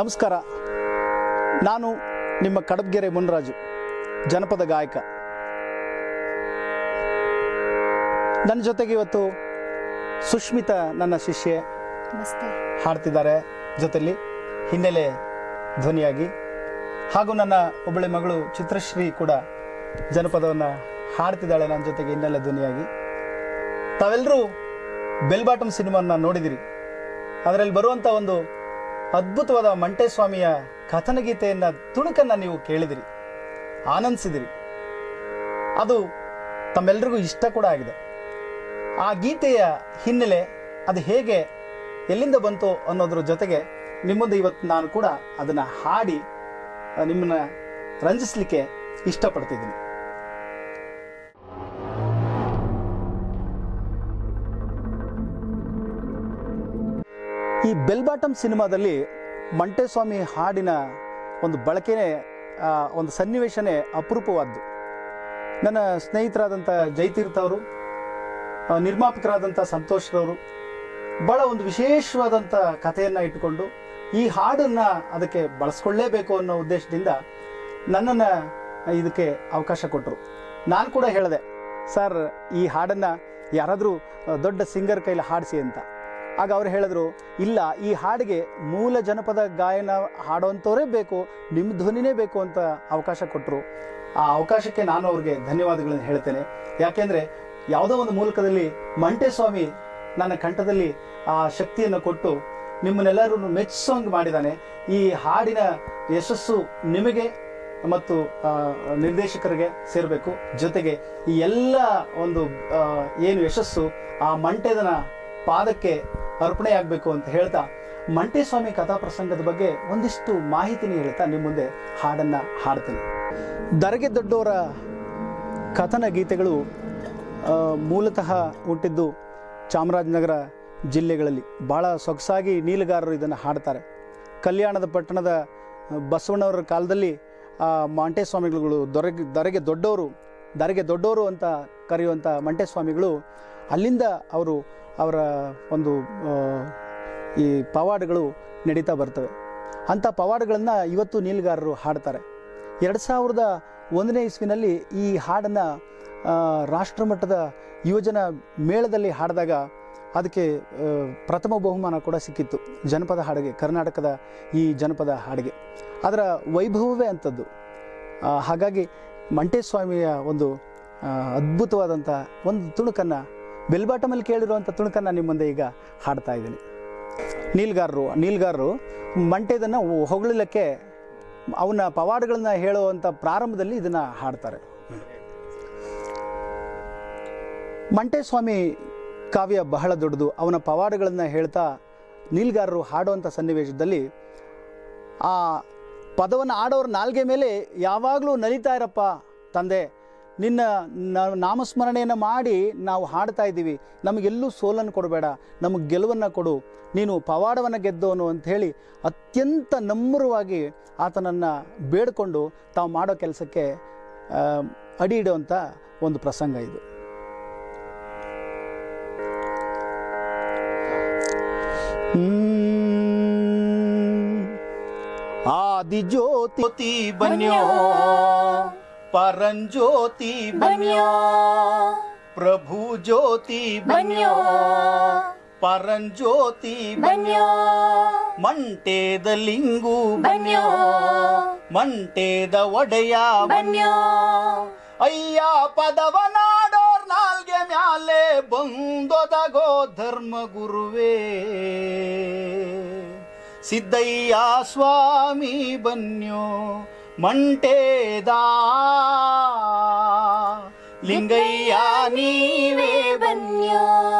ನಮಸ್ಕಾರ ನಾನು ನಿಮ್ಮ ಕಡಬ್ಗೆರೆ ಮುನ್ರಾಜು ಜನಪದ ಗಾಯಕ ನನ್ನ ಜೊತೆಗೆ ಇವತ್ತು ಸುಷ್ಮಿತಾ ನನ್ನ ಶಿಷ್ಯೆ ನಮಸ್ತೆ ಹಾಡ್ತಿದ್ದಾರೆ ಜೊತೆಲಿ ಹಿನ್ನೆಲೆ ಧ್ವನಿಯಾಗಿ ಹಾಗೂ ನನ್ನ ಒಬ್ಬಳೆ ಮಗಳು ಚಿತ್ರಶ್ರೀ ಕೂಡ ಜನಪದವನ್ನು ಹಾಡ್ತಿದ್ದಾಳೆ ನನ್ನ ಜೊತೆಗೆ ಹಿನ್ನೆಲೆ ಧ್ವನಿಯಾಗಿ ತಾವೆಲ್ಲರೂ ಬೆಲ್ ಬಾಟಮ್ ಸಿನಿಮಾನ ನೋಡಿದಿರಿ ಅದರಲ್ಲಿ ಬರುವಂಥ ಒಂದು ಅದ್ಭುತವಾದ ಮಂಟೇಸ್ವಾಮಿಯ ಕಥನಗೀತೆಯನ್ನು ತುಣುಕನ್ನು ನೀವು ಕೇಳಿದಿರಿ ಆನಂದಿಸಿದಿರಿ ಅದು ತಮ್ಮೆಲ್ಲರಿಗೂ ಇಷ್ಟ ಕೂಡ ಆಗಿದೆ ಆ ಗೀತೆಯ ಹಿನ್ನೆಲೆ ಅದು ಹೇಗೆ ಎಲ್ಲಿಂದ ಬಂತು ಅನ್ನೋದ್ರ ಜೊತೆಗೆ ನಿಮ್ಮ ಮುಂದೆ ಇವತ್ತು ನಾನು ಕೂಡ ಅದನ್ನು ಹಾಡಿ ಆ, ನಿಮ್ಮನ್ನ ರಂಜಿಸಲಿಕ್ಕೆ ಇಷ್ಟಪಡ್ತಿದ್ದೀನಿ ಈ ಬೆಲ್ ಬಾಟಮ್ ಸಿನಿಮಾದಲ್ಲಿ ಮಂಟೇಸ್ವಾಮಿ ಹಾಡಿನ ಒಂದು ಬಳಕೆನೇ ಆ, ಒಂದು ಸನ್ನಿವೇಶನೇ ಅಪರೂಪವಾದ್ದು ನನ್ನ ಸ್ನೇಹಿತರಾದಂಥ ಜಯತೀರ್ಥ ಅವರು ಆ, ನಿರ್ಮಾಪಕರಾದಂಥ ಸಂತೋಷ್ ರವರು ಬಹಳ ಒಂದು ವಿಶೇಷವಾದಂಥ ಕಥೆಯನ್ನು ಇಟ್ಟುಕೊಂಡು ಈ ಹಾಡನ್ನು ಅದಕ್ಕೆ ಬಳಸ್ಕೊಳ್ಳೇಬೇಕು ಅನ್ನೋ ಉದ್ದೇಶದಿಂದ ನನ್ನನ್ನು ಇದಕ್ಕೆ ಅವಕಾಶ ಕೊಟ್ಟರು ನಾನು ಕೂಡ ಹೇಳಿದೆ ಸರ್ ಈ ಹಾಡನ್ನು ಯಾರಾದರೂ ದೊಡ್ಡ ಸಿಂಗರ್ ಕೈಲಿ ಹಾಡಿಸಿ ಅಂತ ಆಗ ಅವ್ರು ಹೇಳಿದ್ರು ಇಲ್ಲ ಈ ಹಾಡಿಗೆ ಮೂಲ ಜನಪದ ಗಾಯನ ಹಾಡುವಂಥವರೇ ಬೇಕು ನಿಮ್ಮ ಧ್ವನಿನೇ ಬೇಕು ಅಂತ ಅವಕಾಶ ಕೊಟ್ಟರು ಆ ಅವಕಾಶಕ್ಕೆ ನಾನು ಅವ್ರಿಗೆ ಧನ್ಯವಾದಗಳನ್ನು ಹೇಳ್ತೇನೆ ಯಾಕೆಂದರೆ ಯಾವುದೋ ಒಂದು ಮೂಲಕದಲ್ಲಿ ಮಂಟೇಸ್ವಾಮಿ ನನ್ನ ಕಂಠದಲ್ಲಿ ಆ ಶಕ್ತಿಯನ್ನು ಕೊಟ್ಟು ನಿಮ್ಮನ್ನೆಲ್ಲರೂ ಮೆಚ್ಚೋಂಗ್ ಮಾಡಿದ್ದಾನೆ ಈ ಹಾಡಿನ ಯಶಸ್ಸು ನಿಮಗೆ ಮತ್ತು ಆ, ನಿರ್ದೇಶಕರಿಗೆ ಸೇರಬೇಕು ಜೊತೆಗೆ ಈ ಎಲ್ಲ ಒಂದು ಆ, ಏನು ಯಶಸ್ಸು ಆ ಮಂಟೇದನ ಪಾದಕ್ಕೆ ಅರ್ಪಣೆಯಾಗಬೇಕು ಅಂತ ಹೇಳ್ತಾ ಮಂಟೇಸ್ವಾಮಿ ಕಥಾ ಪ್ರಸಂಗದ ಬಗ್ಗೆ ಒಂದಿಷ್ಟು ಮಾಹಿತಿನ ಹೇಳ್ತಾ ನಿಮ್ಮ ಮುಂದೆ ಹಾಡನ್ನು ಹಾಡ್ತೀನಿ ದರಗೆ ದೊಡ್ಡವರ ಕಥನ ಗೀತೆಗಳು ಆ, ಮೂಲತಃ ಹುಟ್ಟಿದ್ದು ಚಾಮರಾಜನಗರ ಜಿಲ್ಲೆಗಳಲ್ಲಿ ಭಾಳ ಸೊಗಸಾಗಿ ನೀಲಗಾರರು ಇದನ್ನು ಹಾಡ್ತಾರೆ ಕಲ್ಯಾಣದ ಪಟ್ಟಣದ ಬಸವಣ್ಣವರ ಕಾಲದಲ್ಲಿ ಆ ಮಂಟೇಸ್ವಾಮಿಗಳು ದೊರೆಗೆ ದರೆಗೆ ದೊಡ್ಡವರು ದರೆಗೆ ದೊಡ್ಡವರು ಅಂತ ಕರೆಯುವಂಥ ಮಂಟೇಸ್ವಾಮಿಗಳು ಅಲ್ಲಿಂದ ಅವರು ಅವರ ಒಂದು ಆ, ಈ ಪವಾಡಗಳು ನಡೀತಾ ಬರ್ತವೆ ಅಂಥ ಪವಾಡಗಳನ್ನು ಇವತ್ತು ನೀಲಗಾರರು ಹಾಡ್ತಾರೆ ಎರಡು ಸಾವಿರದ ಒಂದನೇ ಇಸ್ವಿನಲ್ಲಿ ಈ ಹಾಡನ್ನು ರಾಷ್ಟ್ರಮಟ್ಟದ ಯುವಜನ ಮೇಳದಲ್ಲಿ ಹಾಡಿದಾಗ ಅದಕ್ಕೆ ಆ, ಪ್ರಥಮ ಬಹುಮಾನ ಕೂಡ ಸಿಕ್ಕಿತ್ತು ಜನಪದ ಹಾಡಿಗೆ ಕರ್ನಾಟಕದ ಈ ಜನಪದ ಹಾಡಿಗೆ ಅದರ ವೈಭವವೇ ಅಂಥದ್ದು ಆ, ಹಾಗಾಗಿ ಮಂಟೇಸ್ವಾಮಿಯ ಒಂದು ಆ, ಅದ್ಭುತವಾದಂಥ ಒಂದು ತುಣುಕನ್ನು ಬೆಲ್ಬಾಟಮಲ್ಲಿ ಕೇಳಿರುವಂಥ ತುಣುಕನ್ನು ನಿಮ್ಮ ಮುಂದೆ ಈಗ ಹಾಡ್ತಾ ಇದ್ದೀನಿ ನೀಲ್ಗಾರರು ನೀಲ್ಗಾರರು ಮಂಟೇದನ್ನು ಹೊಗಳಲಿಕ್ಕೆ ಅವನ ಪವಾಡಗಳನ್ನ ಹೇಳುವಂಥ ಪ್ರಾರಂಭದಲ್ಲಿ ಇದನ್ನು ಹಾಡ್ತಾರೆ ಮಂಟೇಸ್ವಾಮಿ ಕಾವ್ಯ ಬಹಳ ದೊಡ್ಡದು ಅವನ ಪವಾಡಗಳನ್ನು ಹೇಳ್ತಾ ನೀಲ್ಗಾರರು ಹಾಡುವಂಥ ಸನ್ನಿವೇಶದಲ್ಲಿ ಆ ಪದವನ್ನು ಆಡೋರ ನಾಲ್ಗೆ ಮೇಲೆ ಯಾವಾಗಲೂ ನಲಿತಾ ಇರಪ್ಪ ತಂದೆ ನಿನ್ನ ನ- ನಾಮಸ್ಮರಣೆಯನ್ನು ಮಾಡಿ ನಾವು ಹಾಡ್ತಾ ಇದ್ದೀವಿ ನಮಗೆಲ್ಲೂ ಸೋಲನ್ನು ಕೊಡಬೇಡ ನಮಗೆ ಗೆಲುವನ್ನು ಕೊಡು ನೀನು ಪವಾಡವನ್ನು ಗೆದ್ದವನು ಅಂತ ಹೇಳಿ ಅತ್ಯಂತ ನಮ್ರವಾಗಿ ಆತನನ್ನು ಬೇಡಿಕೊಂಡು ತಾವು ಮಾಡೋ ಕೆಲಸಕ್ಕೆ ಆ, ಅಡಿ ಇಡುವಂಥ ಒಂದು ಪ್ರಸಂಗ ಇದು ಹ್ಮ್. ಆದಿಜ್ಯೋತಿ ಬನ್ಯೋ ಪರಂಜ್ಯೋತಿ ಬನ್ಯೋ ಪ್ರಭು ಜ್ಯೋತಿ ಬನ್ಯೋ ಪರಂಜ್ಯೋತಿ ಬನ್ಯೋ ಮಂಟೇದ ಲಿಂಗು ಬನ್ಯೋ ಮಂಟೇದ ಒಡೆಯ ಬನ್ಯೋ ಅಯ್ಯ ಪದವನಾಡೋರ್ ನಾಲ್ಗೆ ಮ್ಯಾಲೆ ಬಂದೊದಗೋ ಧರ್ಮ ಗುರುವೇ ಸಿದ್ದಯ್ಯ ಸ್ವಾಮಿ ಬನ್ಯೋ ಮಂಟೇದ ಲಿಂಗಯ್ಯ ನೀವೇ ಬನ್ಯೋ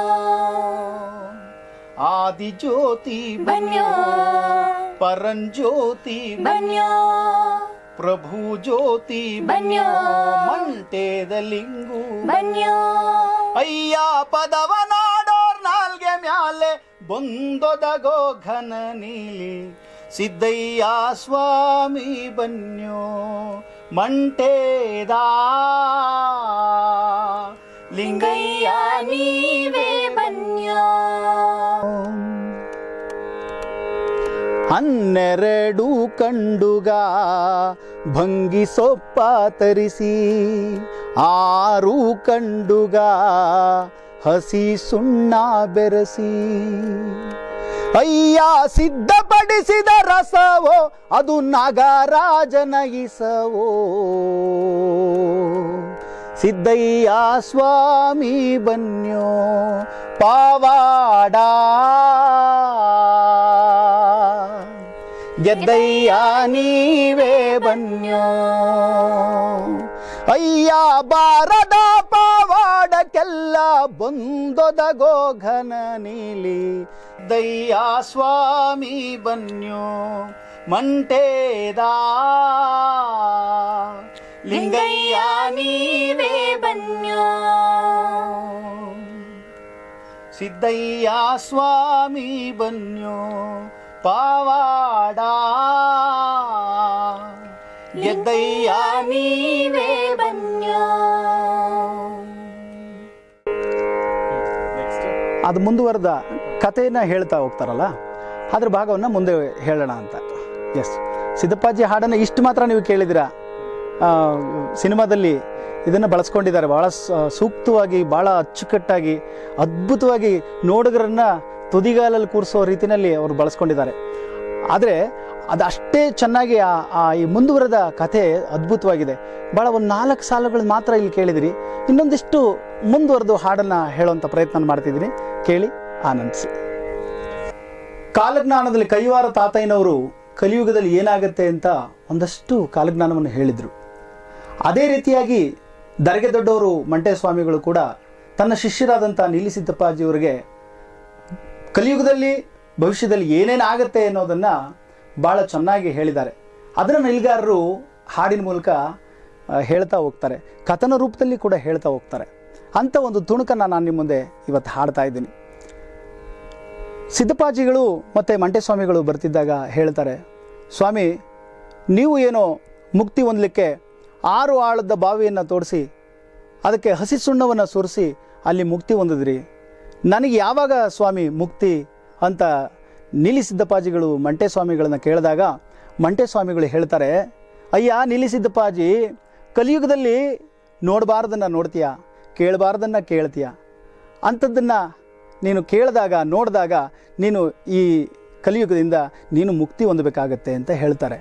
ಆದಿಜ್ಯೋತಿ ಬನ್ಯೋ ಪರಂಜ್ಯೋತಿ ಬನ್ಯೋ ಪ್ರಭು ಜ್ಯೋತಿ ಬನ್ಯೋ ಮಂಟೇದ ಲಿಂಗು ಬನ್ಯೋ ಅಯ್ಯ ಪದವನಾಡೋರ್ ನಾಲ್ಗೆ ಮ್ಯಾಲೆ ಬಂದೊದಗೋ ಘನ ನೀಲಿ ಸಿದ್ದಯ್ಯ ಸ್ವಾಮಿ ಬನ್ಯೋ ಮಂಟೇದ ಲಿಂಗಯ್ಯ ನೀವೇ ಬನ್ಯೋ ಹನ್ನೆರಡು ಕಂಡುಗ ಭಂಗಿ ಸೊಪ್ಪ ತರಿಸಿ ಆರು ಕಂಡುಗ ಹಸಿ ಸುಣ್ಣ ಬೆರೆಸಿ ಅಯ್ಯ ಸಿದ್ಧಪಡಿಸಿದ ರಸವೋ ಅದು ನಾಗರಾಜನ ಇಸವೋ ಸಿದ್ದಯ್ಯ ಸ್ವಾಮಿ ಬನ್ಯೋ ಪಾವಾಡ ಗೆದ್ದಯ್ಯ ನೀವೇ ಬನ್ಯೋ ಅಯ್ಯ ಬಾರದ ಪಾವಾಡಕ್ಕೆಲ್ಲ ಬಂದೊದಗೋ ಘನ ನೀಲಿ ದಯ್ಯ ಸ್ವಾಮಿ ಬನ್ಯೋ ಮಂಟೇದ ಲಿಂಗಯ್ಯ ನೀವೇ ಬನ್ಯೋ ಸಿದ್ದಯ್ಯ ಸ್ವಾಮಿ ಬನ್ಯೋ ಪಾವಾಡ ಗೆದ್ದಯ್ಯ ನೀವೇ ಬನ್ಯೋ ಅದು ಮುಂದುವರೆದ ಕಥೆಯನ್ನು ಹೇಳ್ತಾ ಹೋಗ್ತಾರಲ್ಲ ಅದ್ರ ಭಾಗವನ್ನು ಮುಂದೆ ಹೇಳೋಣ ಅಂತ ಎಸ್ ಸಿದ್ದಪ್ಪಾಜಿ ಹಾಡನ್ನು ಇಷ್ಟು ಮಾತ್ರ ನೀವು ಕೇಳಿದಿರಾ ಆ, ಸಿನಿಮಾದಲ್ಲಿ ಇದನ್ನು ಬಳಸ್ಕೊಂಡಿದ್ದಾರೆ ಭಾಳ ಸ- ಸೂಕ್ತವಾಗಿ ಭಾಳ ಅಚ್ಚುಕಟ್ಟಾಗಿ ಅದ್ಭುತವಾಗಿ ನೋಡುಗರನ್ನ ತುದಿಗಾಲಲ್ಲಿ ಕೂರಿಸೋ ರೀತಿಯಲ್ಲಿ ಅವರು ಬಳಸ್ಕೊಂಡಿದ್ದಾರೆ ಆದರೆ ಅದು ಅಷ್ಟೇ ಚೆನ್ನಾಗಿ ಆ ಆ ಈ ಮುಂದುವರೆದ ಕಥೆ ಅದ್ಭುತವಾಗಿದೆ ಭಾಳ ಒಂದು ನಾಲ್ಕು ಸಾಲುಗಳು ಮಾತ್ರ ಇಲ್ಲಿ ಕೇಳಿದಿರಿ ಇನ್ನೊಂದಿಷ್ಟು ಮುಂದುವರೆದು ಹಾಡನ್ನು ಹೇಳುವಂಥ ಪ್ರಯತ್ನ ಮಾಡ್ತಿದ್ದೀನಿ ಕೇಳಿ ಆನಂದಿಸಿ ಕಾಲಜ್ಞಾನದಲ್ಲಿ ಕೈವಾರ ತಾತಯ್ಯನವರು ಕಲಿಯುಗದಲ್ಲಿ ಏನಾಗುತ್ತೆ ಅಂತ ಒಂದಷ್ಟು ಕಾಲಜ್ಞಾನವನ್ನು ಹೇಳಿದರು ಅದೇ ರೀತಿಯಾಗಿ ದರ್ಗೆ ದೊಡ್ಡವರು ಮಂಟೆ ಸ್ವಾಮಿಗಳು ಕೂಡ ತನ್ನ ಶಿಷ್ಯರಾದಂಥ ನೀಲಿಸಿದ್ದಪ್ಪಾಜಿಯವರಿಗೆ ಕಲಿಯುಗದಲ್ಲಿ ಭವಿಷ್ಯದಲ್ಲಿ ಏನೇನು ಆಗುತ್ತೆ ಅನ್ನೋದನ್ನು ಭಾಳ ಚೆನ್ನಾಗಿ ಹೇಳಿದ್ದಾರೆ ಅದನ್ನು ನಿಲ್ಗಾರರು ಹಾಡಿನ ಮೂಲಕ ಆ, ಹೇಳ್ತಾ ಹೋಗ್ತಾರೆ ಕಥನ ರೂಪದಲ್ಲಿ ಕೂಡ ಹೇಳ್ತಾ ಹೋಗ್ತಾರೆ ಅಂಥ ಒಂದು ತುಣುಕನ್ನು ನಾನು ನಿಮ್ಮ ಮುಂದೆ ಇವತ್ತು ಹಾಡ್ತಾ ಇದ್ದೀನಿ ಸಿದ್ದಪ್ಪಾಜಿಗಳು ಮತ್ತು ಮಂಟೆಸ್ವಾಮಿಗಳು ಬರ್ತಿದ್ದಾಗ ಹೇಳ್ತಾರೆ ಸ್ವಾಮಿ ನೀವು ಏನೋ ಮುಕ್ತಿ ಹೊಂದಲಿಕ್ಕೆ ಆರು ಆಳದ ಬಾವಿಯನ್ನು ತೋಡಿಸಿ ಅದಕ್ಕೆ ಹಸಿ ಸುಣ್ಣವನ್ನು ಸುರಿಸಿ ಅಲ್ಲಿ ಮುಕ್ತಿ ಹೊಂದಿದ್ರಿ ನನಗೆ ಯಾವಾಗ ಸ್ವಾಮಿ ಮುಕ್ತಿ ಅಂತ ನೀಲಿ ಸಿದ್ದಪ್ಪಾಜಿಗಳು ಮಂಟೆ ಸ್ವಾಮಿಗಳನ್ನ ಕೇಳಿದಾಗ ಮಂಟೆ ಸ್ವಾಮಿಗಳು ಹೇಳ್ತಾರೆ ಅಯ್ಯ ನೀಲಿ ಸಿದ್ದಪ್ಪಾಜಿ ಕಲಿಯುಗದಲ್ಲಿ ನೋಡಬಾರ್ದನ್ನು ನೋಡ್ತೀಯ ಕೇಳಬಾರ್ದನ್ನು ಕೇಳ್ತೀಯ ಅಂಥದ್ದನ್ನು ನೀನು ಕೇಳಿದಾಗ ನೋಡಿದಾಗ ನೀನು ಈ ಕಲಿಯುಗದಿಂದ ನೀನು ಮುಕ್ತಿ ಹೊಂದಬೇಕಾಗತ್ತೆ ಅಂತ ಹೇಳ್ತಾರೆ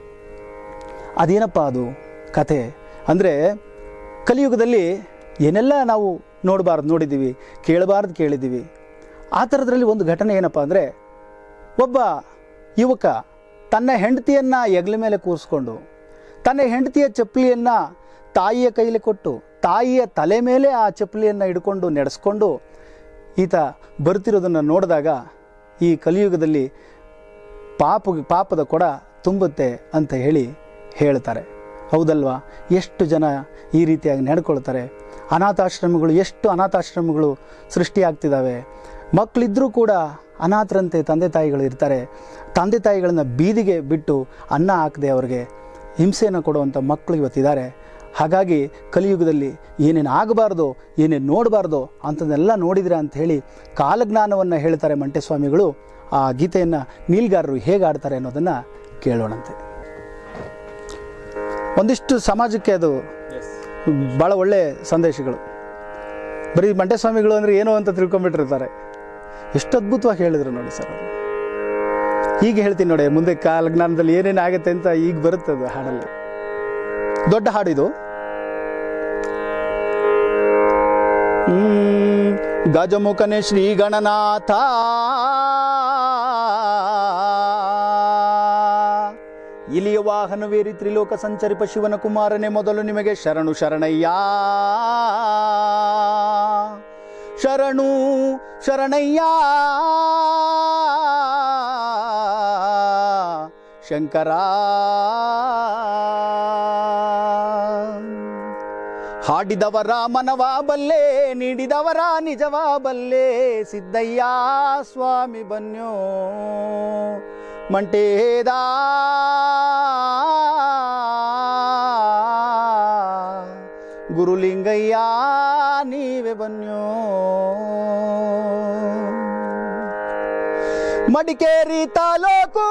ಅದೇನಪ್ಪ ಅದು ಕತೆ ಅಂದರೆ ಕಲಿಯುಗದಲ್ಲಿ ಏನೆಲ್ಲ ನಾವು ನೋಡಬಾರ್ದು ನೋಡಿದ್ದೀವಿ ಕೇಳಬಾರ್ದು ಕೇಳಿದ್ದೀವಿ ಆ ಥರದ್ರಲ್ಲಿ ಒಂದು ಘಟನೆ ಏನಪ್ಪ ಅಂದರೆ ಒಬ್ಬ ಯುವಕ ತನ್ನ ಹೆಂಡತಿಯನ್ನು ಹೆಗಲ ಮೇಲೆ ಕೂರಿಸ್ಕೊಂಡು ತನ್ನ ಹೆಂಡತಿಯ ಚಪ್ಪಲಿಯನ್ನು ತಾಯಿಯ ಕೈಲಿ ಕೊಟ್ಟು ತಾಯಿಯ ತಲೆ ಮೇಲೆ ಆ ಚಪ್ಪಲಿಯನ್ನು ಹಿಡ್ಕೊಂಡು ನಡೆಸ್ಕೊಂಡು ಈತ ಬರ್ತಿರೋದನ್ನು ನೋಡಿದಾಗ ಈ ಕಲಿಯುಗದಲ್ಲಿ ಪಾಪ ಪಾಪದ ಕೊಡ ತುಂಬುತ್ತೆ ಅಂತ ಹೇಳಿ ಹೇಳ್ತಾರೆ ಹೌದಲ್ವಾ ಎಷ್ಟು ಜನ ಈ ರೀತಿಯಾಗಿ ನಡ್ಕೊಳ್ತಾರೆ ಅನಾಥಾಶ್ರಮಗಳು ಎಷ್ಟು ಅನಾಥಾಶ್ರಮಗಳು ಸೃಷ್ಟಿಯಾಗ್ತಿದ್ದಾವೆ ಮಕ್ಕಳಿದ್ರೂ ಕೂಡ ಅನಾಥರಂತೆ ತಂದೆ ತಾಯಿಗಳು ಇರ್ತಾರೆ ತಂದೆ ತಾಯಿಗಳನ್ನ ಬೀದಿಗೆ ಬಿಟ್ಟು ಅನ್ನ ಹಾಕದೆ ಅವ್ರಿಗೆ ಹಿಂಸೆಯನ್ನು ಕೊಡುವಂಥ ಮಕ್ಕಳು ಇವತ್ತಿದ್ದಾರೆ ಹಾಗಾಗಿ ಕಲಿಯುಗದಲ್ಲಿ ಏನೇನು ಆಗಬಾರ್ದು ಏನೇನು ನೋಡಬಾರ್ದು ಅಂಥದ್ದೆಲ್ಲ ನೋಡಿದ್ರೆ ಅಂತ ಹೇಳಿ ಕಾಲಜ್ಞಾನವನ್ನು ಹೇಳ್ತಾರೆ ಮಂಟೆಸ್ವಾಮಿಗಳು ಆ ಗೀತೆಯನ್ನು ನೀಲ್ಗಾರರು ಹೇಗೆ ಆಡ್ತಾರೆ ಅನ್ನೋದನ್ನು ಕೇಳೋಣಂತೆ ಒಂದಿಷ್ಟು ಸಮಾಜಕ್ಕೆ ಅದು ಭಾಳ ಒಳ್ಳೆ ಸಂದೇಶಗಳು ಬರೀ ಮಂಟೆಸ್ವಾಮಿಗಳು ಅಂದರೆ ಏನೋ ಅಂತ ತಿಳ್ಕೊಂಬಿಟ್ಟಿರ್ತಾರೆ ಎಷ್ಟು ಅದ್ಭುತವಾಗಿ ಹೇಳಿದ್ರು ನೋಡಿ ಸರ್ ಅವರು ಹೀಗೆ ಹೇಳ್ತೀನಿ ನೋಡಿ ಮುಂದೆ ಕಾಲಜ್ಞಾನದಲ್ಲಿ ಏನೇನು ಆಗುತ್ತೆ ಅಂತ ಈಗ ಬರುತ್ತೆ ಅದು ಹಾಡಲ್ಲಿ ದೊಡ್ಡ ಹಾಡಿದು ಹ್ಮ್, ಗಜಮುಖನೆ ಶ್ರೀ ಗಣನಾಥ ಇಲಿಯ ವಾಹನವೇರಿ ತ್ರಿಲೋಕ ಸಂಚರಿಪ ಶಿವನ ಕುಮಾರನೇ ಮೊದಲು ನಿಮಗೆ ಶರಣು ಶರಣಯ್ಯ ಶರಣು ಶರಣಯ್ಯ ಶಂಕರ ಹಾಡಿದವರ ಮನವ ಬಲ್ಲೆ ನೀಡಿದವರ ನಿಜವ ಬಲ್ಲೆ ಸಿದ್ದಯ್ಯ ಸ್ವಾಮಿ ಬನ್ಯೋ ಮಂಟೇದ ಗುರುಲಿಂಗಯ್ಯ ನೀವೇ ಬನ್ಯೋ ಮಡಿಕೇರಿ ತಾಲೂಕು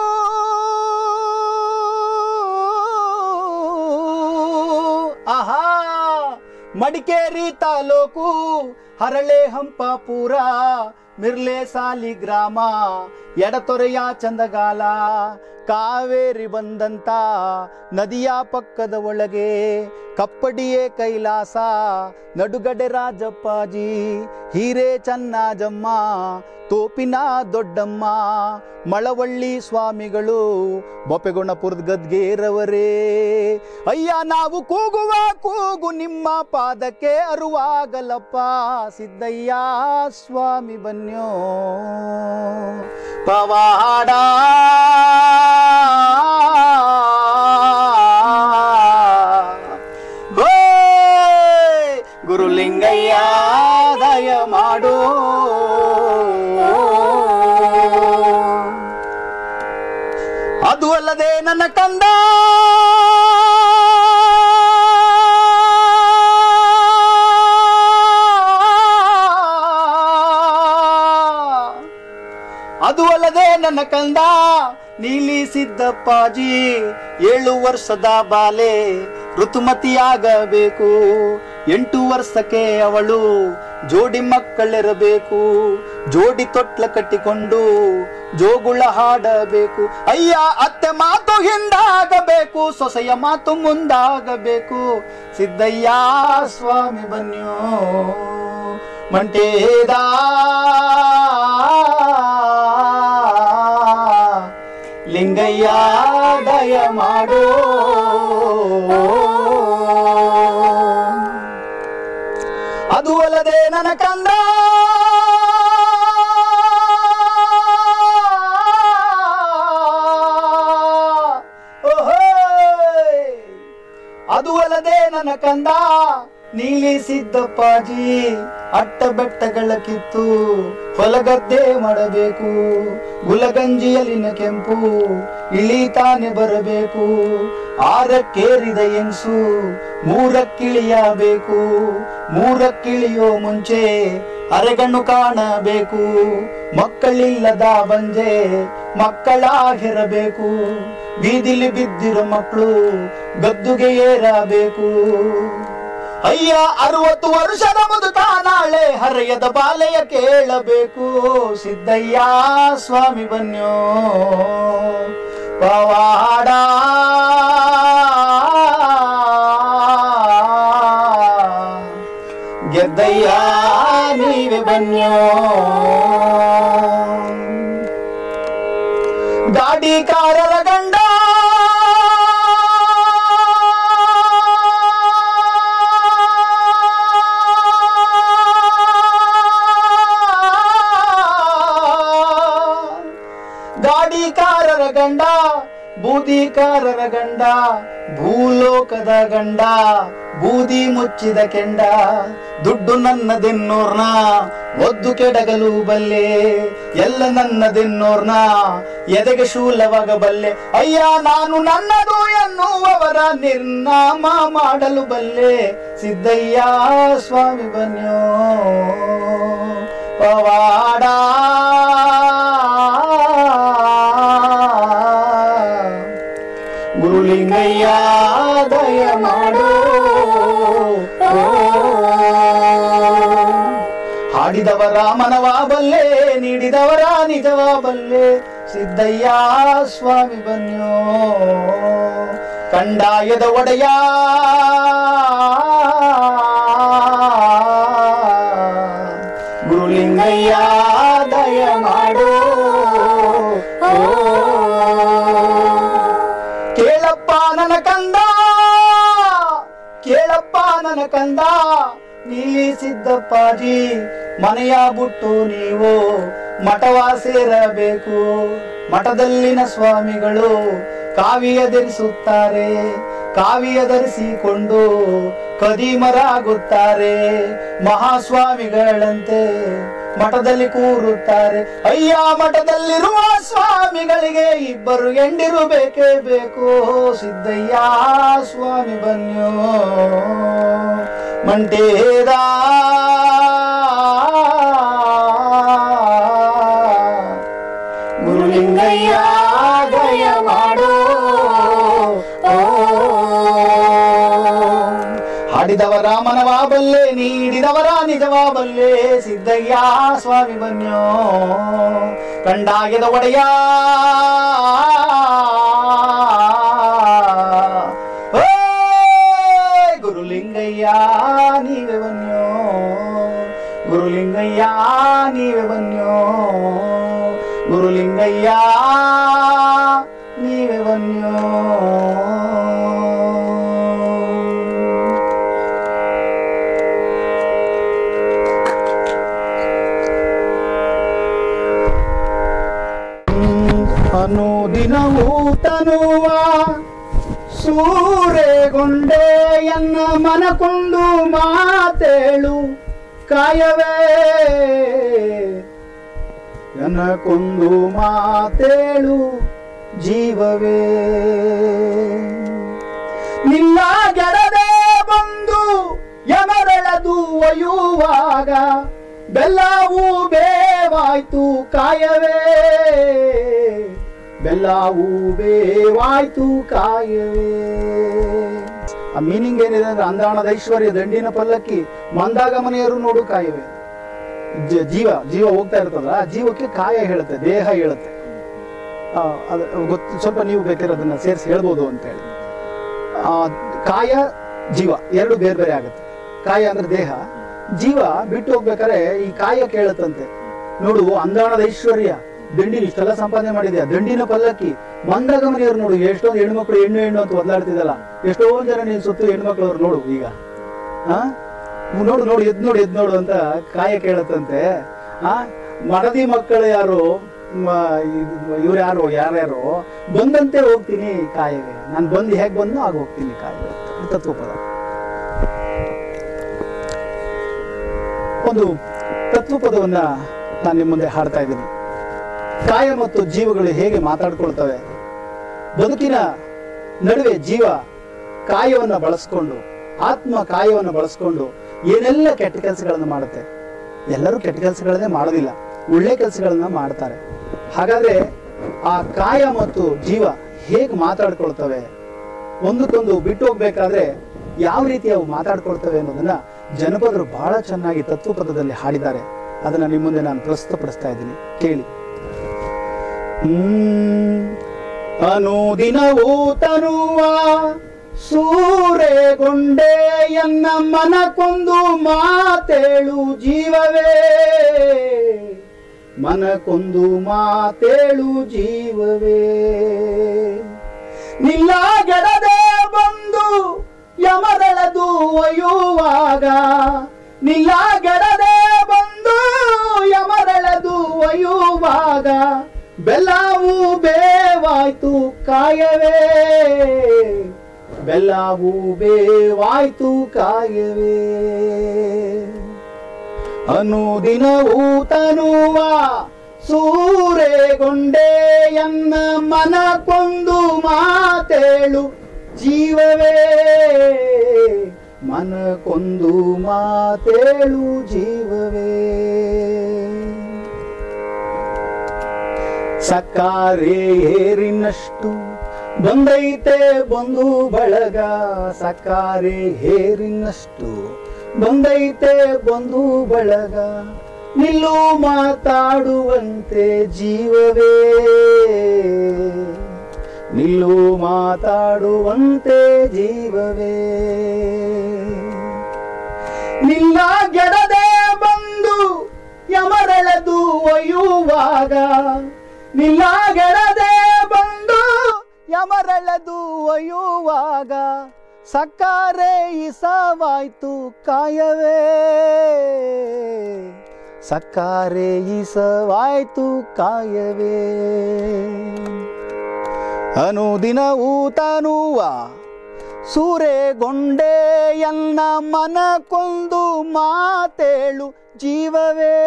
ಆಹಾ ಮಡಿಕೇರಿ ತಾಲೂಕು ಹರಳೆ ಹಂಪಾಪುರ ಮಿರ್ಲೆ ಸಾಲಿ ಗ್ರಾಮ ಎಡತೊರೆಯ ಚಂದಗಾಲ ಕಾವೇರಿ ಬಂದಂತ ನದಿಯ ಪಕ್ಕದ ಒಳಗೆ ಕಪ್ಪಡಿಯೇ ಕೈಲಾಸ ನಡುಗಡೆ ರಾಜಪ್ಪಾಜಿ ಹೀರೆ ಚನ್ನಾಜಮ್ಮ ತೋಪಿನ ದೊಡ್ಡಮ್ಮ ಮಳವಳ್ಳಿ ಸ್ವಾಮಿಗಳು ಬೊಪ್ಪೆಗುಣಪುರದ ಗದ್ಗೇರವರೇ ಅಯ್ಯ ನಾವು ಕೂಗುವ ಕೂಗು ನಿಮ್ಮ ಪಾದಕ್ಕೆ ಅರುವಾಗಲಪ್ಪ ಸಿದ್ದಯ್ಯ ಸ್ವಾಮಿ ಬನ್ಯೋ ಪವಾಡ ಓಯ್! ಗುರುಲಿಂಗಯ್ಯ ದಯ ಮಾಡು ಅದು ಅಲ್ಲದೆ ನನ್ನ ಕಂದ ಅದು ಅಲ್ಲದೆ ನನ್ನ ಕಂದ ನೀಲಿ ಸಿದ್ದಪ್ಪಾಜಿ ಏಳು ವರ್ಷದ ಬಾಲೆ ಋತುಮತಿಯಾಗಬೇಕು ಎಂಟು ವರ್ಷಕ್ಕೆ ಅವಳು ಜೋಡಿ ಮಕ್ಕಳಿರಬೇಕು ಜೋಡಿ ತೊಟ್ಲ ಕಟ್ಟಿಕೊಂಡು ಜೋಗುಳ ಹಾಡಬೇಕು ಅಯ್ಯ ಅತ್ತೆ ಮಾತು ಹಿಂದಾಗಬೇಕು ಸೊಸೆಯ ಮಾತು ಮುಂದಾಗಬೇಕು ಸಿದ್ದಯ್ಯ ಸ್ವಾಮಿ ಬನ್ಯೋ ಮಂಟೇದ ಲಿಂಗಯ್ಯ ದಯ ಮಾಡೋ ಅದು ಅಲ್ಲದೆ ನನ್ನ ಕಂದ ಓಹೋಯ್! ಅದು ಅಲ್ಲದೆ ನನ್ನ ಕಂದ ನೀಲಿ ಸಿದ್ದಪ್ಪಾಜಿ ಅಟ್ಟ ಬೆಟ್ಟಗಳ ಕಿತ್ತು ಹೊಲಗದ್ದೆ ಮಾಡಬೇಕು ಗುಲಗಂಜಿಯಲಿನ ಕೆಂಪು ಇಳಿತಾನೆ ಬರಬೇಕು ಆರಕ್ಕೇರಿದ ಎನ್ಸು ಮೂರಕ್ಕಿಳಿಯಬೇಕು ಮೂರಕ್ಕಿಳಿಯೋ ಮುಂಚೆ ಅರೆಗಣ್ಣು ಕಾಣಬೇಕು ಮಕ್ಕಳಿಲ್ಲದ ಬಂಜೆ ಮಕ್ಕಳಾಗಿರಬೇಕು ಬೀದಿಲಿ ಬಿದ್ದಿರೋ ಮಕ್ಕಳು ಗದ್ದುಗೆ ಏರಬೇಕು ಅಯ್ಯ ಅರವತ್ತು ವರ್ಷದ ಮುದುಕ ನಾಳೆ ಹರೆಯದ ಬಾಲೆಯ ಕೇಳಬೇಕು ಸಿದ್ದಯ್ಯ ಸ್ವಾಮಿ ಬನ್ಯೋ ಪವಾಡ ಗೆದ್ದಯ್ಯ ನೀವೆ ಬನ್ಯೋ ಗಾಡಿಕಾರರ ಗಂಡ ಗಾಡಿಕಾರರ ಗಂಡ ಬೂದಿಕಾರರ ಗಂಡ ಭೂಲೋಕದ ಗಂಡ ಬೂದಿ ಮುಚ್ಚಿದ ಕೆಂಡ ದುಡ್ಡು ನನ್ನದೆನ್ನೋರ್ನ ಒದ್ದು ಕೆಡಗಲು ಬಲ್ಲೆ ಎಲ್ಲ ನನ್ನದೆನ್ನೋರ್ನ ಎದೆಗೆ ಶೂಲವಾಗಬಲ್ಲೆ ಅಯ್ಯ ನಾನು ನನ್ನದು ಎನ್ನುವವರ ನಿರ್ನಾಮ ಮಾಡಲು ಬಲ್ಲೆ ಸಿದ್ದಯ್ಯ ಸ್ವಾಮಿ ಬನ್ಯೋ ಪವಾಡ ಗುರುಲಿಂಗಯ್ಯ ದಯ ಮಾಡೋ ಹಾಡಿದವರ ಮನವ ಬಲ್ಲೆ ನೀಡಿದವರ ನಿಜವ ಬಲ್ಲೆ ಸಿದ್ದಯ್ಯ ಸ್ವಾಮಿ ಬನ್ಯೋ ಕಂಡಾಯದ ಒಡೆಯ ಗುರುಲಿಂಗಯ್ಯ ದಯ ಮಾಡೋ ಕೇಳಪ್ಪ ನನ್ನ ಕಂದ ಕೇಳಪ್ಪ ನನ್ನ ಕಂದ ನೀಲಿ ಸಿದ್ದಪ್ಪಾಜಿ ಮನೆಯ ಬಿಟ್ಟು ನೀವು ಮಠವ ಸೇರಬೇಕು ಮಠದಲ್ಲಿನ ಸ್ವಾಮಿಗಳು ಕಾವಿಯ ಧರಿಸುತ್ತಾರೆ ಕಾವಿಯ ಧರಿಸಿಕೊಂಡು ಕದಿಮರಾಗುತ್ತಾರೆ ಮಹಾಸ್ವಾಮಿಗಳಂತೆ ಮಠದಲ್ಲಿ ಕೂರುತ್ತಾರೆ ಅಯ್ಯ ಮಠದಲ್ಲಿರುವ ಸ್ವಾಮಿಗಳಿಗೆ ಇಬ್ಬರು ಎಂಡಿರು ಬೇಕೇ ಬೇಕು ಸಿದ್ದಯ್ಯ ಸ್ವಾಮಿ ಬನ್ಯೋ ಮಂಟೇದ ಕಾಡಿದವರ ಮನವಾ ಬಲ್ಲೆ ನೀಡಿದವರ ನಿಜವಾ ಬಲ್ಲೆ ಸಿದ್ದಯ್ಯ ಸ್ವಾಮಿ ಬನ್ಯೋ ಕಂಡಾಗೆದ ಒಡೆಯ ಓಯ್ ಗುರುಲಿಂಗಯ್ಯ ನೀವೇ ಬನ್ಯೋ ಗುರುಲಿಂಗಯ್ಯ ನೀವೇ ಬನ್ಯೋ ಗುರುಲಿಂಗಯ್ಯ ನೀವೇ ಬನ್ಯೋ ಅನುದಿನವೂ ತನುವ ಸೂರೆಗೊಂಡೆಯನ್ನ ಮನಕೊಂಡು ಮಾತೇಳು ಕಾಯವೇ ಎನ್ನಕೊಂದು ಮಾತೇಳು ಜೀವವೇ ನಿನ್ನ ಗೆಡದೆ ಬಂದು ಯಮರೆಳೆದು ಒಯ್ಯುವಾಗ ಬೆಲ್ಲವು ಬೇವಾಯ್ತು ಕಾಯವೇ ಬೆಲ್ಲವು ಬೇವಾಯ್ತು ಕಾಯವೇ ಆ ಮೀನಿಂಗ್ ಏನಿದೆ ಅಂದ್ರೆ ಅಂದಾಣದ ಐಶ್ವರ್ಯ ದಂಡಿನ ಪಲ್ಲಕ್ಕಿ ಮಂದಾಗಮನೆಯರು ನೋಡು ಕಾಯವೇ ಜ- ಜೀವ ಜೀವ ಹೋಗ್ತಾ ಇರ್ತದಲ್ಲ ಆ ಜೀವಕ್ಕೆ ಕಾಯ ಹೇಳುತ್ತೆ ದೇಹ ಹೇಳುತ್ತೆ ಆ, ಅದು ಗೊತ್ತು ಸ್ವಲ್ಪ ನೀವು ಬೇಕಾದ್ರೆ ಅದನ್ನ ಸೇರಿಸಿ ಹೇಳ್ಬೋದು ಅಂತ ಹೇಳಿ ಆ, ಕಾಯ ಜೀವ ಎರಡು ಬೇರೆ ಬೇರೆ ಆಗುತ್ತೆ ಕಾಯ ಅಂದ್ರೆ ದೇಹ ಜೀವ ಬಿಟ್ಟು ಹೋಗ್ಬೇಕಾದ್ರೆ ಈ ಕಾಯ ಕೇಳುತ್ತಂತೆ ನೋಡು ಅಂದಾಣದ ಐಶ್ವರ್ಯ ದಂಡಿನ ಇಷ್ಟೆಲ್ಲ ಸಂಪಾದನೆ ಮಾಡಿದ್ಯಾ ದಂಡಿನ ಪಲ್ಲಕ್ಕಿ ಮಂದಗಮನಿಯರು ನೋಡು ಎಷ್ಟೊಂದು ಹೆಣ್ಮಕ್ಳು ಹೆಣ್ಣು ಹೆಣ್ಣು ಅಂತ ಒದ್ದಾಡ್ತಿದ್ದಲ್ಲ ಎಷ್ಟೊಂದ್ ಜನ ನೀನ್ ಸುತ್ತು ಹೆಣ್ಮಕ್ಳು ಅವ್ರು ನೋಡು ಈಗ ಆ ನೋಡು ನೋಡು ಎದ್ ನೋಡು ಎದ್ ನೋಡು ಅಂತ ಕಾಯ ಕೇಳತ್ತಂತೆ ಆ ಮಡದಿ ಮಕ್ಕಳು ಯಾರು ಇವ್ರು ಯಾರು ಯಾರ್ಯಾರು ಬಂದಂತೆ ಹೋಗ್ತೀನಿ ಕಾಯಿಗೆ ನಾನು ಬಂದು ಹೇಗೆ ಬಂದು ಆಗ ಹೋಗ್ತೀನಿ ಕಾಯಿಗೆ ತತ್ವಪದ ಒಂದು ತತ್ವಪದವನ್ನ ನಾನು ನಿಮ್ಮ ಮುಂದೆ ಹಾಡ್ತಾ ಇದ್ದೀನಿ ಕಾಯ ಮತ್ತು ಜೀವಗಳು ಹೇಗೆ ಮಾತಾಡ್ಕೊಳ್ತವೆ ಬದುಕಿನ ನಡುವೆ ಜೀವ ಕಾಯವನ್ನ ಬಳಸ್ಕೊಂಡು ಆತ್ಮ ಕಾಯವನ್ನು ಬಳಸ್ಕೊಂಡು ಏನೆಲ್ಲ ಕೆಟ್ಟ ಕೆಲಸಗಳನ್ನು ಮಾಡುತ್ತೆ ಎಲ್ಲರೂ ಕೆಟ್ಟ ಕೆಲಸಗಳನ್ನೇ ಮಾಡೋದಿಲ್ಲ ಒಳ್ಳೆ ಕೆಲಸಗಳನ್ನ ಮಾಡ್ತಾರೆ ಹಾಗಾದ್ರೆ ಆ ಕಾಯ ಮತ್ತು ಜೀವ ಹೇಗೆ ಮಾತಾಡ್ಕೊಳ್ತವೆ ಒಂದಕ್ಕೊಂದು ಬಿಟ್ಟು ಹೋಗ್ಬೇಕಾದ್ರೆ ಯಾವ ರೀತಿ ಅವು ಮಾತಾಡ್ಕೊಳ್ತವೆ ಅನ್ನೋದನ್ನ ಜನಪದರು ಬಹಳ ಚೆನ್ನಾಗಿ ತತ್ವಪದದಲ್ಲಿ ಹಾಡಿದ್ದಾರೆ ಅದನ್ನ ನಿಮ್ಮ ಮುಂದೆ ನಾನು ಪ್ರಸ್ತುತಪಡಿಸ್ತಾ ಇದ್ದೀನಿ ಕೇಳಿ ಹ್ಮ್ ಅನುದಿನವೂ ತನುವ ಸೂರೆಗೊಂಡೆಯನ್ನ ಮನಕೊಂದು ಮಾತೇಳು ಜೀವವೇ ಮನಕೊಂದು ಮಾತೇಳು ಜೀವವೇ ನಿಲ್ಲ ಗೆಡದೆ ಬಂದು ಯಮದಳದು ಒಯ್ಯುವಾಗ ನಿಲ್ಲ ಗೆಡದೆ ಬಂದು ಯಮದಳದು ಒಯ್ಯುವಾಗ ಬೆಲ್ಲವು ಬೇವಾಯ್ತು ಕಾಯವೇ ಬೆಲ್ಲವು ಬೇವಾಯ್ತು ಕಾಯವೇ ಅನುದಿನವೂ ತನುವ ಸೂರೆಗೊಂಡೆಯನ್ನ ಮನಕೊಂದು ಮಾತೇಳು ಜೀವವೇ ಮನಕೊಂದು ಮಾತೇಳು ಜೀವವೇ ಸಕಾರೆ ಏರಿನಷ್ಟು ಬಂದೈತೆ ಬಂದು ಬಳಗ ಸಕಾರೆ ಹೇರಿನಷ್ಟು ಬಂದೈತೆ ಬಂದು ಬಳಗ ನಿಲ್ಲು ಮಾತಾಡುವಂತೆ ಜೀವವೇ ನಿಲ್ಲು ಮಾತಾಡುವಂತೆ ಜೀವವೇ ನಿಲ್ಲ ಗೆಡದೆ ಬಂದು ಯಮರೆಳೆದು ಒಯ್ಯುವಾಗ ನಿಲ್ಲ ಗೆಡದೆ ಬಂದು ಯಮರೆಳೆದು ಒಯ್ಯುವಾಗ ಸಕ್ಕಾರೆ ಇಸವಾಯ್ತು ಕಾಯವೇ ಸಕ್ಕಾರೆ ಇಸವಾಯ್ತು ಕಾಯವೇ ಅನುದಿನವೂ ತನುವ ಸೂರೆಗೊಂಡೆಯನ್ನ ಮನಕೊಂದು ಮಾತೇಳು ಜೀವವೇ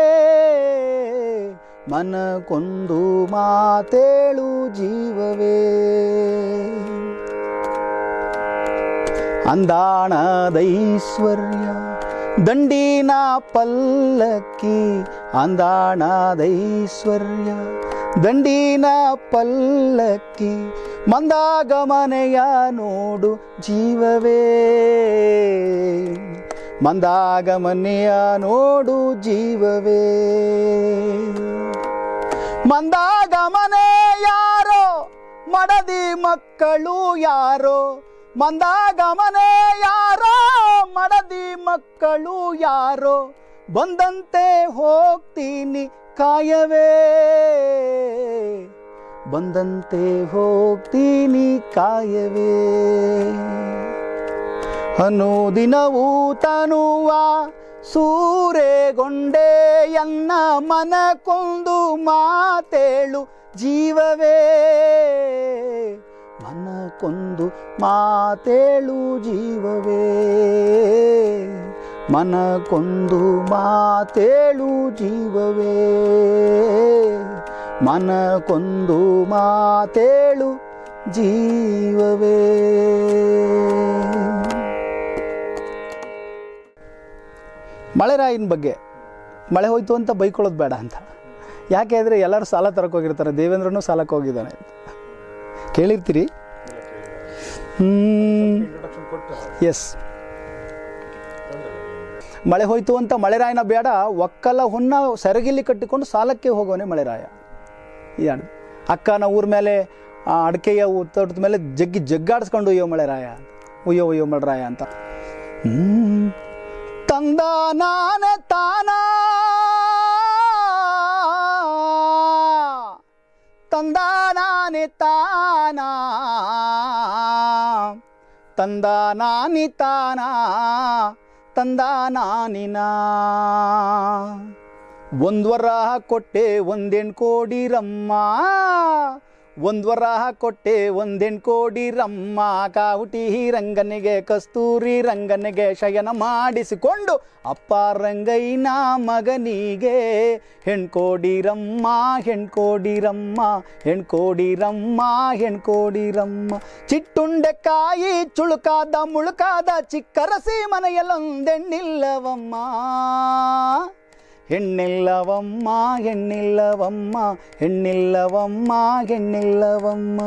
ಮನಕೊಂದು ಮಾತೇಳು ಜೀವವೇ ಅಂದಾಣದೈಶ್ವರ್ಯ ದಂಡಿನ ಪಲ್ಲಕ್ಕಿ ಅಂದಾಣದೈಶ್ವರ್ಯ ದಂಡಿನ ಪಲ್ಲಕ್ಕಿ ಮಂದಾಗಮನೆಯ ನೋಡು ಜೀವವೇ ಮಂದಾಗಮನೆಯ ನೋಡು ಜೀವವೇ ಮಂದಾಗಮನೆ ಯಾರೋ ಮಡದಿ ಮಕ್ಕಳು ಯಾರೋ ಮಂದಾಗಮನೆ ಯಾರೋ ಮಡದಿ ಮಕ್ಕಳು ಯಾರೋ ಬಂದಂತೆ ಹೋಗ್ತೀನಿ ಕಾಯವೇ ಬಂದಂತೆ ಹೋಗ್ತೀನಿ ಕಾಯವೇ ಅನುದಿನವೂ ತನುವ ಸೂರೆಗೊಂಡೆಯನ್ನ ಮನಕೊಂದು ಮಾತೇಳು ಜೀವವೇ ಮನಕೊಂದು ಮಾತೇಳು ಜೀವವೇ ಮನಕೊಂದು ಮಾತೇಳು ಜೀವವೇ ಮನಕೊಂದು ಮಾತೇಳು ಜೀವವೇ ಮಳೆರಾಯಿನ ಬಗ್ಗೆ ಮಳೆ ಹೋಯ್ತು ಅಂತ ಬೈಕೊಳ್ಳೋದು ಬೇಡ ಅಂತ ಯಾಕೆ ಅಂದರೆ ಎಲ್ಲರೂ ಸಾಲ ತರಕ್ಕೆ ಹೋಗಿರ್ತಾರೆ ದೇವೇಂದ್ರನೂ ಸಾಲಕ್ಕೆ ಹೋಗಿದ್ದಾನೆ ಅಂತ ಕೇಳಿರ್ತೀರಿ ಎಸ್ ಮಳೆ ಹೋಯ್ತು ಅಂತ ಮಳೆರಾಯನ ಬೇಡ ಒಕ್ಕಲ ಹುನ್ನ ಸೆರಗಿಲ್ಲಿ ಕಟ್ಟಿಕೊಂಡು ಸಾಲಕ್ಕೆ ಹೋಗೋನೆ ಮಳೆರಾಯ ಈ ಹಾಡು ಅಕ್ಕನ ಊರ ಮೇಲೆ ಆ ಅಡಿಕೆಯ ಊ- ತೋಟದ ಮೇಲೆ ಜಗ್ಗಿ ಜಗ್ಗಾಡಿಸ್ಕೊಂಡು ಉಯ್ಯೋ ಮಳೆರಾಯ ಉಯ್ಯೋ ಉಯ್ಯೋ ಮಳೆರಾಯ ಅಂತ ಹ್ಮ್. ತಂದ ನಾನೆ ತಾನ ತಂದ ನಾನೆ ತಾನ ತಂದ ನಾನಿ ತಾನ ತಂದ ನಾನಿನ ಒಂದ್ವರ ಕೊಟ್ಟೆ ಒಂದೆಣ್ ಕೋಡಿ ರಮ್ಮ ಒಂದ್ವರ ಕೊಟ್ಟೆ ಒಂದೆಣ್ ಕೋಡಿ ರಮ್ಮ ಕಾವುಟಿ ರಂಗನಿಗೆ ಕಸ್ತೂರಿ ರಂಗನಿಗೆ ಶಯನ ಮಾಡಿಸಿಕೊಂಡು ಅಪ್ಪ ರಂಗಯ್ಯನ ಮಗನಿಗೆ ಹೆಣ್ಕೋಡಿ ರಮ್ಮ ಹೆಣ್ಕೋಡಿ ರಮ್ಮ ಹೆಣ್ಕೋಡಿ ರಮ್ಮ ಹೆಣ್ಕೋಡಿ ರಮ್ಮ ಚಿಟ್ಟುಂಡೆಕಾಯಿ ಚುಳುಕಾದ ಮುಳುಕಾದ ಚಿಕ್ಕರಸಿ ಮನೆಯಲ್ಲೊಂದೆಣ್ಣಿಲ್ಲವಮ್ಮ ಹೆಣ್ಣಿಲ್ಲವಮ್ಮ ಹೆಣ್ಣಿಲ್ಲವಮ್ಮ ಹೆಣ್ಣಿಲ್ಲವಮ್ಮ ಹೆಣ್ಣಿಲ್ಲವಮ್ಮ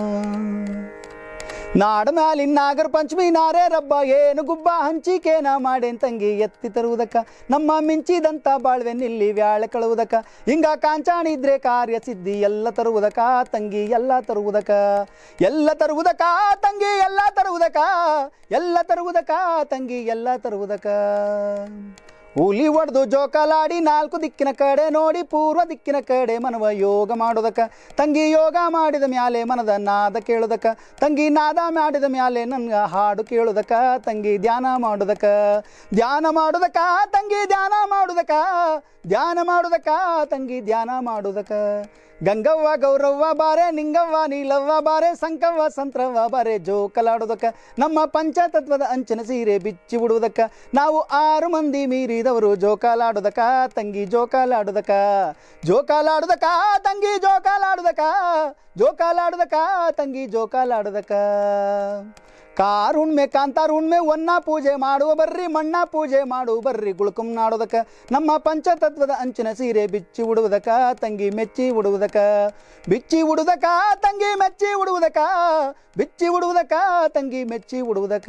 ನಾಡ ಮ್ಯಾಲಿನ ನಾಗರ ಪಂಚಮಿ ನಾರೇ ರಬ್ಬ ಏನು ಗುಬ್ಬ ಹಂಚಿಕೇನ ಮಾಡೇನ್ ತಂಗಿ ಎತ್ತಿ ತರುವುದಕ್ಕ ನಮ್ಮ ಮಿಂಚಿದಂತ ಬಾಳ್ವೆ ನಿಲ್ಲಿ ವ್ಯಾಳೆ ಕಳುವುದಕ್ಕ ಹಿಂಗ ಕಾಂಚಾಣಿ ಇದ್ರೆ ಕಾರ್ಯ ಸಿದ್ಧಿ ಎಲ್ಲ ತರುವುದಕ್ಕ ತಂಗಿ ಎಲ್ಲ ತರುವುದಕ್ಕ ಎಲ್ಲ ತರುವುದಕ್ಕ ತಂಗಿ ಎಲ್ಲ ತರುವುದಕ್ಕ ಎಲ್ಲ ತರುವುದಕ್ಕ ತಂಗಿ ಎಲ್ಲ ತರುವುದಕ್ಕ ಹುಲಿ ಒಡೆದು ಜೋಕಾಲಾಡಿ ನಾಲ್ಕು ದಿಕ್ಕಿನ ಕಡೆ ನೋಡಿ ಪೂರ್ವ ದಿಕ್ಕಿನ ಕಡೆ ಮನವ ಯೋಗ ಮಾಡೋದಕ್ಕ ತಂಗಿ ಯೋಗ ಮಾಡಿದ ಮ್ಯಾಲೆ ಮನದ ನಾದ ಕೇಳೋದಕ್ಕ ತಂಗಿ ನಾದ ಮಾಡಿದ ಮ್ಯಾಲೆ ನನ್ಗ ಹಾಡು ಕೇಳೋದಕ್ಕ ತಂಗಿ ಧ್ಯಾನ ಮಾಡೋದಕ್ಕ ಧ್ಯಾನ ಮಾಡೋದಕ್ಕ ತಂಗಿ ಧ್ಯಾನ ಮಾಡೋದಕ್ಕ ಧ್ಯಾನ ಮಾಡೋದಕ್ಕ ತಂಗಿ ಧ್ಯಾನ ಮಾಡೋದಕ್ಕ ಗಂಗವ್ವ ಗೌರವ್ವ ಬಾರೆ ನಿಂಗವ್ವ ನೀಲವ್ವ ಬಾರೆ ಸಂಕವ್ವ ಸಂತ್ರವ್ವ ಬಾರೆ ಜೋಕಲಾಡೋದಕ್ಕ ನಮ್ಮ ಪಂಚತತ್ವದ ಅಂಚನ ಸೀರೆ ಬಿಚ್ಚಿ ಬಿಡುವುದಕ್ಕ ನಾವು ಆರು ಮಂದಿ ಮೀರಿದವರು ಜೋಕಾಲಾಡೋದಕ್ಕ ತಂಗಿ ಜೋಕಾಲಾಡೋದಕ್ಕ ಜೋಕಾಲಾಡೋದಕ್ಕ ತಂಗಿ ಜೋಕಾಲಾಡೋದಕ್ಕ ಜೋಕಾಲಾಡೋದಕ್ಕ ತಂಗಿ ಜೋಕಾಲಾಡೋದಕ್ಕ ಕಾರುಣ್ಮೆ ಕಾಂತಾರುಣ್ಮೆ ಒನ್ನ ಪೂಜೆ ಮಾಡುವ ಬರ್ರಿ ಮಣ್ಣ ಪೂಜೆ ಮಾಡು ಬರ್ರಿ ಗುಳ್ಕುಂ ನಾಡೋದಕ್ಕ ನಮ್ಮ ಪಂಚತತ್ವದ ಅಂಚಿನ ಸೀರೆ ಬಿಚ್ಚಿ ಉಡುವುದಕ್ಕ ತಂಗಿ ಮೆಚ್ಚಿ ಉಡುವುದಕ್ಕ ಬಿಚ್ಚಿ ಉಡುವುದಕ್ಕ ತಂಗಿ ಮೆಚ್ಚಿ ಉಡುವುದಕ್ಕ ಬಿಚ್ಚಿ ಉಡುವುದಕ್ಕ ತಂಗಿ ಮೆಚ್ಚಿ ಉಡುವುದಕ್ಕ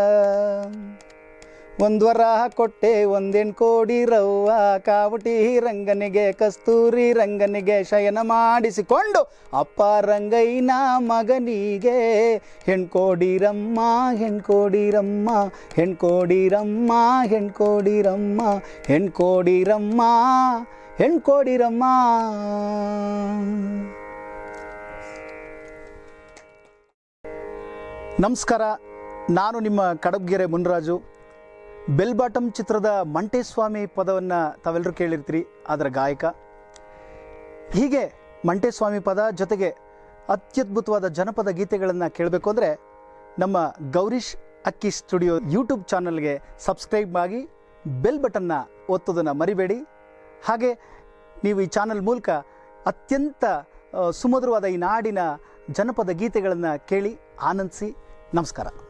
ಒಂದ್ವರ ಕೊಟ್ಟೆ ಒಂದೆಣ್ ಕೋಡಿ ರವ್ವ ಕಾವುಟಿ ರಂಗನಿಗೆ ಕಸ್ತೂರಿ ರಂಗನಿಗೆ ಶಯನ ಮಾಡಿಸಿಕೊಂಡು ಅಪ್ಪ ರಂಗಯ್ಯನ ಮಗನಿಗೆ ಹೆಣ್ಕೋಡಿರಮ್ಮ ಹೆಣ್ಕೋಡಿರಮ್ಮ ಹೆಣ್ಕೋಡಿರಮ್ಮ ಹೆಣ್ಕೋಡಿರಮ್ಮ ಹೆಣ್ಕೋಡಿರಮ್ಮ ಹೆಣ್ಕೋಡಿರಮ್ಮ ನಮಸ್ಕಾರ ನಾನು ನಿಮ್ಮ ಕಡಬ್ಗೆರೆ ಮುನ್ರಾಜು ಬೆಲ್ ಬಾಟಮ್ ಚಿತ್ರದ ಮಂಟೇಸ್ವಾಮಿ ಪದವನ್ನು ತಾವೆಲ್ಲರೂ ಕೇಳಿರ್ತೀರಿ ಅದರ ಗಾಯಕ ಹೀಗೆ ಮಂಟೇಸ್ವಾಮಿ ಪದ ಜೊತೆಗೆ ಅತ್ಯದ್ಭುತವಾದ ಜನಪದ ಗೀತೆಗಳನ್ನು ಕೇಳಬೇಕು ಅಂದರೆ ನಮ್ಮ ಗೌರೀಶ್ ಅಕ್ಕಿ ಸ್ಟುಡಿಯೋ ಯೂಟ್ಯೂಬ್ ಚಾನಲ್ಗೆ ಸಬ್ಸ್ಕ್ರೈಬ್ ಆಗಿ ಬೆಲ್ ಬಟನ್ನ ಒತ್ತೋದನ್ನು ಮರಿಬೇಡಿ ಹಾಗೆ ನೀವು ಈ ಚಾನಲ್ ಮೂಲಕ ಅತ್ಯಂತ ಆ, ಸುಮಧುರವಾದ ಈ ನಾಡಿನ ಜನಪದ ಗೀತೆಗಳನ್ನು ಕೇಳಿ ಆನಂದಿಸಿ ನಮಸ್ಕಾರ